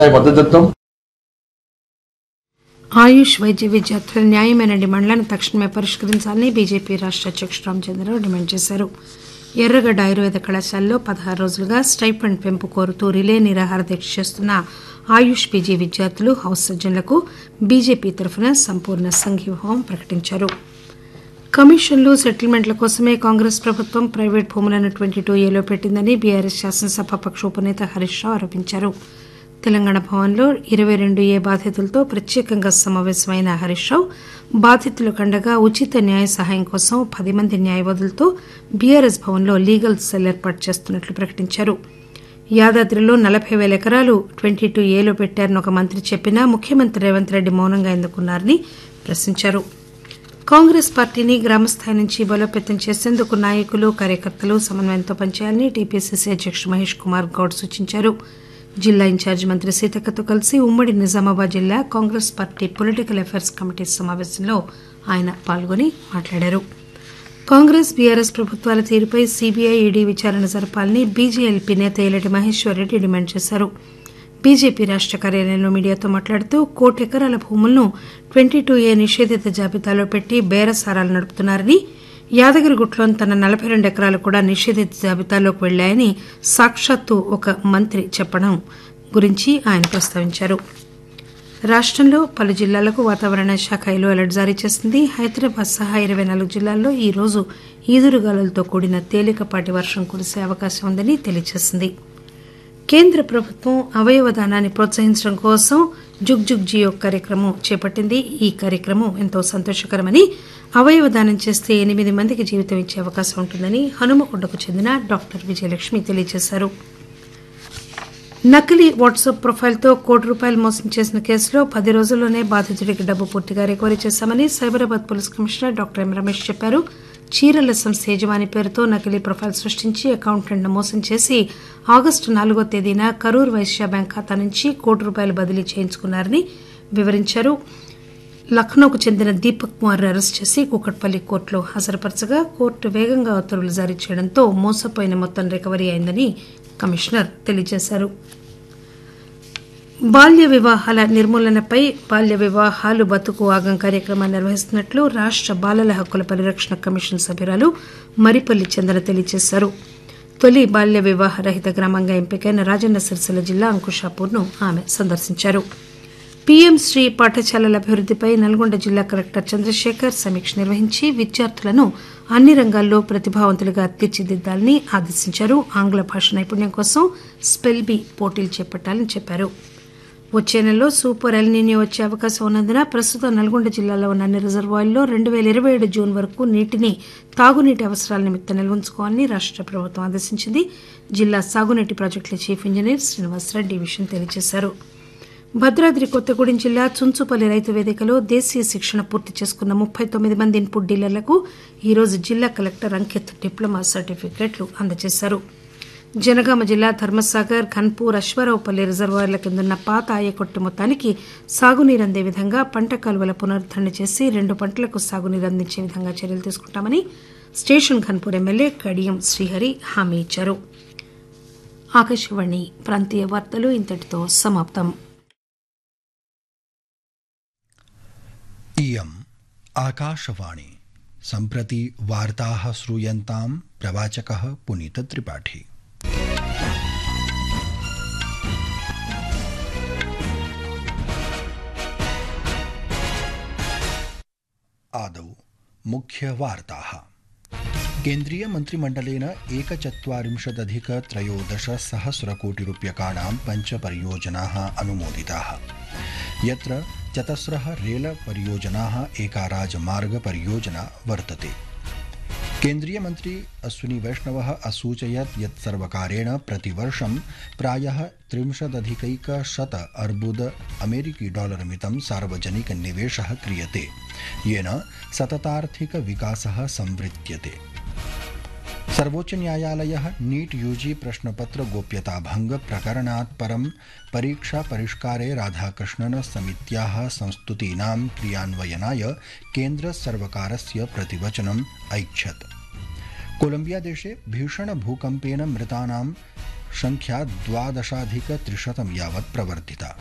మద్దతుత్వం ఆయుష్ వైద్య విద్యార్థుల న్యాయమైన డిమాండ్లను తక్షణమే పరిష్కరించాలని బీజేపీ రాష్ట్ర అధ్యక్షుడు రామచంద్రరావు డిమాండ్ చేశారు ఎర్రగడ్డ ఆయుర్వేద కళాశాలలో పదహారు రోజులుగా స్టైఫండ్ పెంపు కోరుతూ రిలే నిరాహార దీక్ష చేస్తున్న ఆయుష్ పీజీ విద్యార్థులు హౌస్ సర్జన్లకు బీజేపీ తరఫున సంపూర్ణ సంఘీభావం ప్రకటించారు కమిషన్లు సెటిల్మెంట్ల కోసమే కాంగ్రెస్ ప్రభుత్వం ప్రైవేట్ భూములను ట్వంటీ టూ ఏలో పెట్టిందని బీఆర్ఎస్ శాసనసభాపక్ష ఉపనేత హరీష్ రావు ఆరోపించారు తెలంగాణ భవన్లో ఇరవై రెండు ఏ బాధితులతో ప్రత్యేకంగా సమావేశమైన హరీష్ రావు బాధితులకు అండగా ఉచిత న్యాయ సహాయం కోసం పది మంది న్యాయవాదులతో బీఆర్ఎస్ భవన్లో లీగల్ సెల్ ఏర్పాటు చేస్తున్నట్లు ప్రకటించారు యాదాద్రిలో నలభై వేల ఎకరాలు ట్వంటీ టూ ఏలో పెట్టారని ఒక మంత్రి చెప్పినా ముఖ్యమంత్రి రేవంత్ రెడ్డి మౌనంగా ఎందుకున్నారని ప్రశ్నించారు కాంగ్రెస్ పార్టీని గ్రామస్థాయి నుంచి బలోపేతం చేసేందుకు నాయకులు కార్యకర్తలు సమన్వయంతో పనిచేయాలని టీపీసీసీ అధ్యక్షుడు మహేష్ కుమార్ గౌడ్ సూచించారు జిల్లా ఇన్ఛార్జి మంత్రి సీతక్కతో కలిసి ఉమ్మడి నిజామాబాద్ జిల్లా Congress party political affairs committee సమావేశంలో ఆయన పాల్గొని మాట్లాడారు కాంగ్రెస్ బీఆర్ఎస్ ప్రభుత్వాల తీరుపై సీబీఐ ఈడీ విచారణ జరపాలని బీజేఎల్పీ నేత ఎల్లటి మహేశ్వర్ రెడ్డి డిమాండ్ చేశారు బీజేపీ రాష్ట్ర కార్యాలయంలో మీడియాతో మాట్లాడుతూ కోటి ఎకరాల భూములను ట్వంటీ టూ ఏ నిషేధిత జాబితాలో పెట్టి బేరసారాలు నడుపుతున్నారని యాదగిరిగుట్లోని తన నలభై రెండు ఎకరాలు కూడా నిషేధిత జాబితాలోకి వెళ్లాయని సాక్షాత్తు ఒక మంత్రి చెప్పడం గురించి ఆయన ప్రస్తావించారు రాష్టంలో పలు జిల్లాలకు వాతావరణ శాఖ ఎల్లో అలర్ట్ జారీ చేసింది హైదరాబాద్ సహా ఇరవై నాలుగు జిల్లాల్లో ఈ రోజు ఈదురుగాలులతో కూడిన తేలికపాటి వర్షం కురిసే అవకాశం ఉందని తెలియజేసింది కేంద్ర ప్రభుత్వం అవయవ దానాన్ని ప్రోత్సహించడం కోసం జుగ్ జుగ్ జియో కార్యక్రమం చేపట్టింది ఈ కార్యక్రమం ఎంతో సంతోషకరమని అవయవ దానం చేస్తే ఎనిమిది మందికి జీవితం ఇచ్చే అవకాశం ఉంటుందని హనుమకొండకు చెందిన డాక్టర్ విజయలక్ష్మి తెలియజేశారు నకిలీ వాట్సాప్ ప్రొఫైల్తో కోటి రూపాయలు మోసం చేసిన కేసులో పది రోజుల్లోనే బాధితుడికి డబ్బు పూర్తిగా రికవరీ చేశామని Cyberabad police commissioner doctor M Ramesh చెప్పారు చీరల సంస్థ యజమాని పేరుతో నకిలీ ప్రొఫైల్ సృష్టించి అకౌంటెంట్ను మోసం చేసి ఆగస్టు నాలుగో తేదీన కరూర్ వైశ్య బ్యాంక్ ఖాతా నుంచి కోటి రూపాయలు బదిలీ చేయించుకున్నారని వివరించారు లక్నోకు చెందిన దీపక్ కుమార్ అరెస్ట్ చేసి కూకట్పల్లి కోర్టులో హాజరుపరచగా కోర్టు వేగంగా ఉత్తర్వులు జారీ చేయడంతో మోసపోయిన మొత్తం రికవరీ అయిందని కమిషనర్ తెలియజేశారు బాల్య వివాహాల నిర్మూలనపై బాల్య వివాహాలు బతుకు ఆగం కార్యక్రమాన్ని నిర్వహిస్తున్నట్లు రాష్ట్ర బాలల హక్కుల పరిరక్షణ కమిషన్ సభ్యురాలు మరిపల్లి చందన తెలియజేశారు తొలి బాల్య వివాహ రహిత గ్రామంగా ఎంపికైన రాజన్న సిరిసిల్ల జిల్లా అంకుషాపూర్ను ఆమె సందర్శించారు పీఎం శ్రీ పాఠశాలల అభివృద్దిపై నల్గొండ జిల్లా కలెక్టర్ చంద్రశేఖర్ సమీక్ష నిర్వహించి విద్యార్థులను అన్ని రంగాల్లో ప్రతిభావంతులుగా తీర్చిదిద్దాలని ఆదేశించారు ఆంగ్ల భాష నైపుణ్యం కోసం స్పెల్ బీ పోటీలు చేపట్టాలని చెప్పారు వచ్చే నెలలో సూపర్ ఎల్నీనియో వచ్చే అవకాశం ఉన్నందున ప్రస్తుతం నల్గొండ జిల్లాలో ఉన్న అన్ని రిజర్వాయర్లో రెండు వేల ఇరవై ఏడు జూన్ వరకు నీటిని తాగునీటి అవసరాల నిమిత్తం నిల్వంచుకోవాలని రాష్ట్ర ప్రభుత్వం ఆదేశించింది జిల్లా సాగునీటి ప్రాజెక్టుల చీఫ్ ఇంజనీర్ శ్రీనివాసరెడ్డి ఈ విషయం తెలియజేశారు భద్రాద్రి కొత్తగూడెం జిల్లా చుంచుపల్లి రైతు వేదికలో దేశీయ శిక్షణ పూర్తి చేసుకున్న ముప్పై తొమ్మిది మంది ఇన్పుట్ డీలర్లకు ఈరోజు జిల్లా కలెక్టర్ అంకిత్ డిప్లొమా సర్టిఫికెట్లు అందజేశారు జనగామ జిల్లా ధర్మసాగర్ ఖన్పూర్ అశ్వారావుపల్లి రిజర్వాయర్ల కిందున్న పాత ఆయకొట్టు మొత్తానికి సాగునీరు అందే విధంగా పంట కాలువల పునరుద్దరణ చేసి రెండు పంటలకు సాగునీరు అందించే విధంగా చర్యలు తీసుకుంటామని స్టేషన్ ఖన్పూర్ ఎమ్మెల్యే కడియం శ్రీహరి హామీ ఇచ్చారు ఆకాశవాణి ప్రాంతీయ వార్తలు ఇంతటితో సమాప్తం इयम् आकाशवाणी सम्प्रति वार्ताः श्रूयन्तां प्रवाचकः पुनीतत्रिपाठी आदौ मुख्यवार्ताः केन्द्रीयमन्त्रिमण्डलेन एकचत्वारिंशदधिक त्रयोदश सहस्रकोटिरूप्यकाणां पञ्चपरियोजनाः अनुमोदिताः यत्र चतस्रः रेलपरियोजनाः एका राजमार्गपरियोजना वर्तते केन्द्रीयमन्त्री अश्विनी वैष्णवः असूचयत् यत् सर्वकारेण प्रतिवर्षं प्रायः त्रिंशदधिकैकशत अर्बुद अमेरिकी डॉलर मितं सार्वजनिकनिवेशः क्रियते येन सततार्थिकविकासः संवृत्यते सर्वोच्चन्यायालयः नीट यूजी प्रश्नपत्र गोप्यताभंग प्रकरणात् परं परीक्षा परिष्कारे राधाकृष्णन समित्याः संस्तुतीनां क्रियान्वयनाय केन्द्रसर्वकारस्य प्रतिवचनम् ऐच्छत् कोलम्बिया देशे भीषण भूकम्पेन मृतानां संख्या द्वादशाधिकत्रिशतं यावत् प्रवर्धिता